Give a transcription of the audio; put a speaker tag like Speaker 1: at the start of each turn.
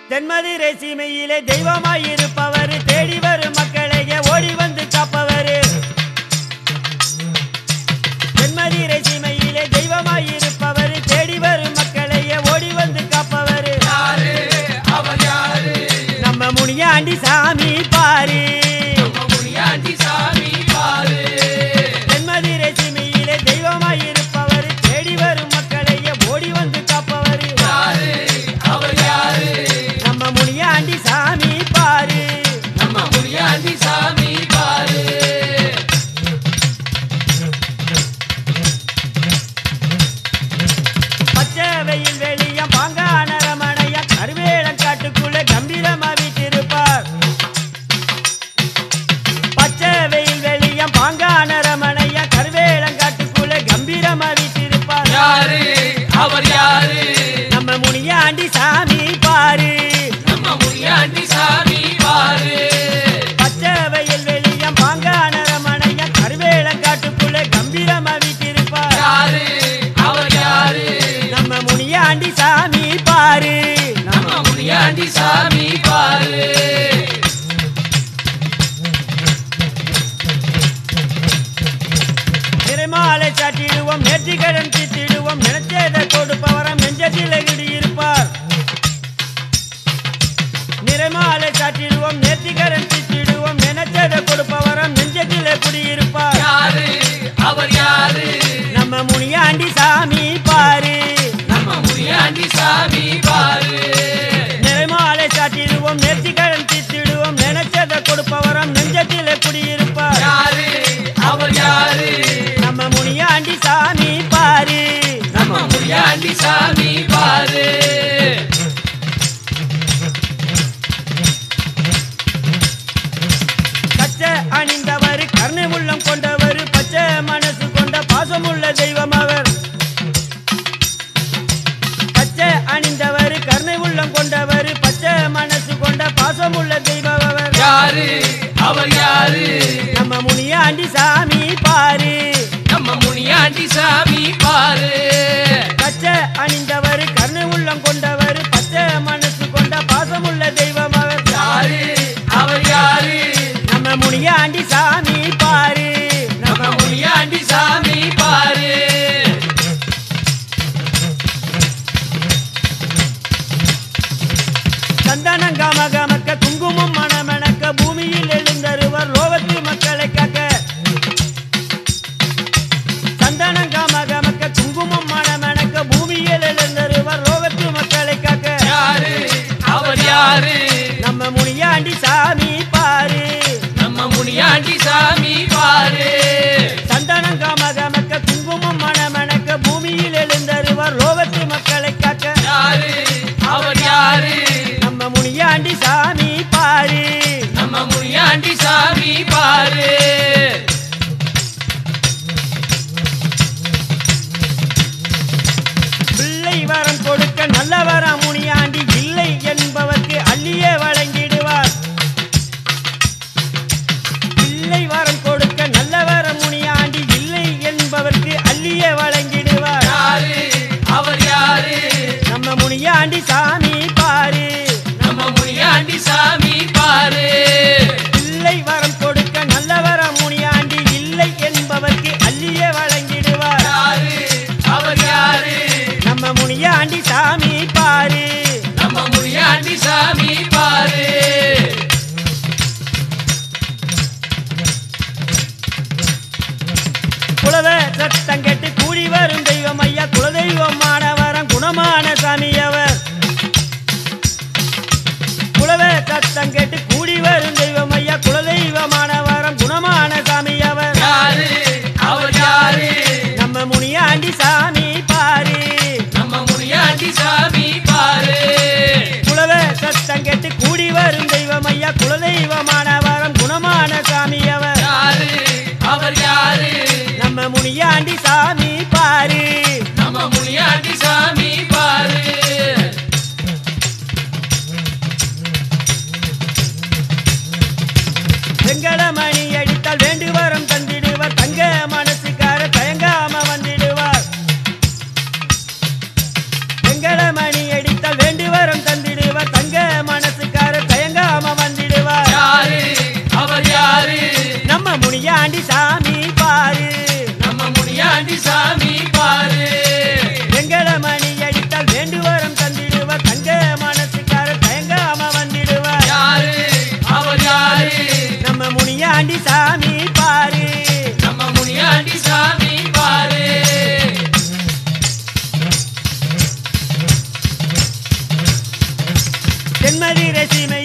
Speaker 1: தென்மதுரை சீமையிலே தெய்வமாயிருப்பவர் தேடி வரும் மக்களையே ஓடி வந்து காப்பவர் தென்மதுரை சீமையிலே தெய்வமாயிருப்பவர் தேடி வரும் மக்களையே ஓடி வந்து காப்பவர்
Speaker 2: யாரு அவர் யாரு
Speaker 1: நம்ம முனியாண்டி சாமி பாரு
Speaker 2: நம்ம முனியாண்டி சாமி பாரு
Speaker 1: தென்மதுரை சீமையிலே தெய்வமாயிருப்பவர் தேடி வரும் மக்களையே ஓடி வந்து காப்பவர்
Speaker 2: யாரு அவர் யாரு
Speaker 1: நம்ம முனியாண்டி சாமி பாரு
Speaker 2: நம்ம முனியாண்டி சாமி பாரு
Speaker 1: பச்சை வெயில் வெளியம் பாங்கான ரமணைய கருவேலம் காட்டுக்குள்ள கம்பீரமா வீட்டிருப்பார் பச்சை வெயில் வெளியம் பாங்கான ரமணைய கருவேலம் காட்டுக்குள்ள கம்பீரமா வீட்டிருப்பார்
Speaker 2: யாரு அவர் யாரு
Speaker 1: நம்ம முனியாண்டி சாமி பாரு
Speaker 2: நம்ம முனியாண்டி சாமி பாரு
Speaker 1: பச்சை வெயில் வெளியம் பாங்கான ரமணைய கருவேலம் காட்டுக்குள்ள கம்பீரமா வீட்டிருப்பார்
Speaker 2: யாரு அவர் யாரு
Speaker 1: நம்ம முனியாண்டி சாமி பாரு
Speaker 2: நம்ம முனியாண்டி சாமி பாரு
Speaker 1: திருமாலை சாட்டிடுவோம் நெற்றிக்கடன் தீட்டிடுவோம் நினைச்சதை கொடுப்பவரம் நெஞ்சத்தில் இருப்பார் நிறமாலை சாட்டிடுவோம் நெற்றிக்கடன் தீட்டிடுவோம் நினைச்சதை கொடுப்பவரம் நெஞ்சத்தில் குடியிருப்பார்
Speaker 2: யாரு அவர் யாரு
Speaker 1: நம்ம முனியாண்டி சாமி பாரு
Speaker 2: நம்ம முனியாண்டி சாமி பாரு
Speaker 1: நிறமாலை சாட்டிடுவோம் நெற்றிக்கடன் தீட்டிடுவோம் நினைச்சதை கொடுப்பவரம் நெஞ்சத்தில் குடியிருப்பார்
Speaker 2: யாரு அவர் யாரு
Speaker 1: நம்ம முனியாண்டி சாமி பாரு
Speaker 2: நம்ம முனியாண்டி சாமி பாரு
Speaker 1: பச்சை அணிந்தவர் கருணை உள்ளம் கொண்டவர் பச்சை மனசு கொண்ட பாசமுள்ள தெய்வம் அவர் பச்சை அணிந்தவர் கருணை உள்ளம் கொண்டவர் பச்சை மனசு கொண்ட பாசமுள்ள தெய்வம் அவர்
Speaker 2: யாரு அவர் யாரு
Speaker 1: நம்ம முனியாண்டி சாமி பாரு
Speaker 2: நம்ம முனியாண்டி சாமி பாரு
Speaker 1: பச்சை அணிந்தவர் கருணை உள்ளம் கொண்டவர் பச்சை மனசு கொண்ட பாசமுள்ள தெய்வம் அவர்
Speaker 2: யாரு அவர் யாரு
Speaker 1: நம்ம முனியாண்டி சாமி பாரு
Speaker 2: நம்ம முனியாண்டி சாமி பாரு
Speaker 1: சந்தனம் காம காமக்க குங்குமம் மணமணக்க பூமியில் எழுந்தருவர் லோகத்து மக்களை காக்க சந்தனம் காம காமக்க குங்குமம் மணமணக்க பூமியில் எழுந்தருவர் லோகத்து மக்களை காக்க
Speaker 2: யாரு அவர் யாரு
Speaker 1: நம்ம முனியாண்டி சாமி பாரு
Speaker 2: நம்ம முனியாண்டி சாமி பாரு
Speaker 1: சந்தனம் காம காமக்க குங்குமம் மணமணக்க பூமியில் எழுந்தருவர் லோகத்து மக்களை காக்க
Speaker 2: யாரு அவர் யாரு
Speaker 1: நம்ம முனியாண்டி சாமி பாரு
Speaker 2: நம்ம முனியாண்டி சாமி பாரு
Speaker 1: பிள்ளை வரம் கொடுக்க நல்லவரா முனியாண்டி இல்லை என்பவர்க்கு அள்ளியே வழங்கிடுவார் பிள்ளை வரம் கொடுக்க நல்லவர முனியாண்டி இல்லை என்பவர்க்கு அள்ளியே வழங்கிடுவார்
Speaker 2: யாரு அவர் யாரு
Speaker 1: நம்ம முனியாண்டி சாமி பாரு
Speaker 2: நம்ம முனியாண்டி சாமி பாரு
Speaker 1: பிள்ளை வரம் கொடுக்க நல்லவர முனியாண்டி இல்லை என்பவர்க்கு அள்ளியே வழங்கிடுவார்
Speaker 2: யாரு அவர் யாரு
Speaker 1: நம்ம முனியாண்டி சாமி பாரு
Speaker 2: நம்ம முனியாண்டி சாமி பாரு
Speaker 1: குலத சத்தம் கேட்டு கூடி வரும் தெய்வம் ஐயா குலதெய்வமானவரம் குணமான சாமி அவர் குலத சத்தம் கேட்டு கூடி வரும் தெய்வம் ஐயா குலதெய்வமானவரம் குணமான சாமி அவர்
Speaker 2: யாரு அவர் யாரு
Speaker 1: நம்ம முனியாண்டி சாமி பாரு
Speaker 2: நம்ம முனியாண்டி சாமி பாரு
Speaker 1: குலத சத்தம் கேட்டு கூடி வரும் தெய்வம் ஐயா குலதெய்வமானவரம் குணமான சாமி அவர்
Speaker 2: யாரு அவர் யாரு
Speaker 1: நம்ம முனியாண்டி சாமி பாரு
Speaker 2: நம்ம முனியாண்டி சாமி பாரு
Speaker 1: வெங்கடமணி அடித்தால் வேண்டு வரம் தந்திடுவார் தங்க மனசுக்கார தயங்காம வந்திடுவார் வெங்கடமணி அடித்தால் வேண்டு வரம் தந்திடுவார் தங்க முனியாண்டி சாமி பாரு
Speaker 2: நம்ம முனியாண்டி சாமி பாரு
Speaker 1: எங்கள மணி அடித்தால் வேண்டுவரம் தந்திடுவார் தங்க மனசுக்கார தயங்காம வந்திடுவார்
Speaker 2: யாரு அவர் யாரு
Speaker 1: நம்ம முனியாண்டி சாமி பாரு
Speaker 2: நம்ம முனியாண்டி சாமி பாரு
Speaker 1: தென்மதி ரசிமை